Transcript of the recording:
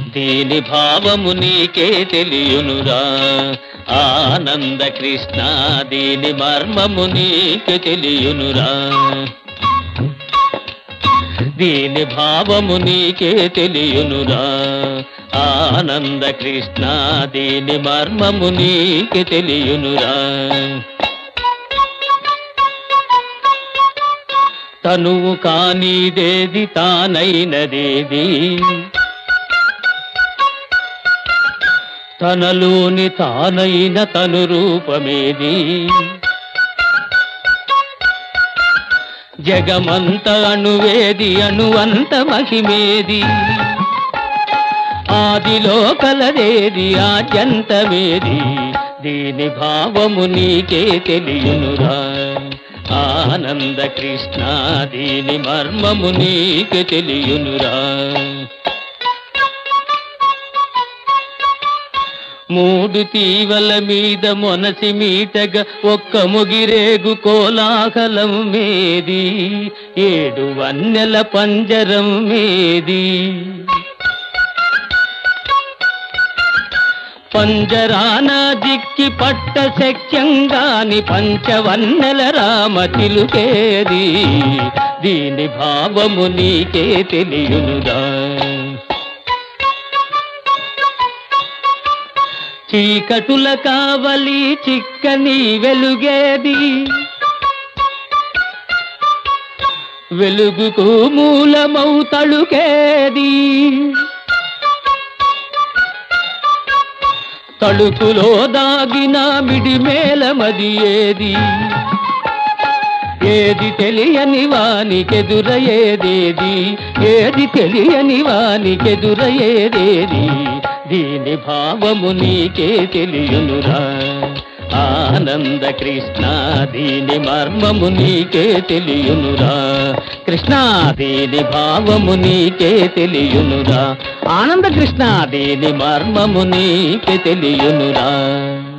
దీని భావము నీకే తెలియునురా ఆనంద కృష్ణ దీని మర్మము నీకే తెలియునురా దీని భావము నీకే తెలియునురా ఆనంద కృష్ణ దీని మర్మము నీకే తెలియునురా తనువు కానిదేది తానైనదేది తనలోని తానైన తను రూపమేది జగమంత అణువేది అణువంత మహిమేది ఆదిలో కలదేది ఆద్యంతమేది దీని భావము నీకే తెలియనురా ఆనంద కృష్ణ దీని మర్మము నీకే తెలియనురా మూడు తీవల మీద మొనసి మీటగా ఒక్క ముగిరేగు కోలాహలం మేది ఏడు వన్నెల పంజరం మేది పంజరాన దిక్కి పట్ట శక్యంగాని పంచవన్నెల రామ చిలుకేది దీని భావము నీకే తెలియనురా చీకటుల కావలి చిక్కని వెలుగేది వెలుగుకు మూలమౌ తళుకేది తళుకులో దాగిన మిడిమేలమది ఏది ఏది తెలియని వానికెదురయేదేది ఏది తెలియని వానికెదురయేదేది దీని భావము నీకే తెలియనురా ఆనంద కృష్ణ దీని మర్మము నీకే తెలియనురా కృష్ణ దీని భావము నీకే తెలియనురా ఆనంద కృష్ణ దీని మర్మము నీకే తెలియనురా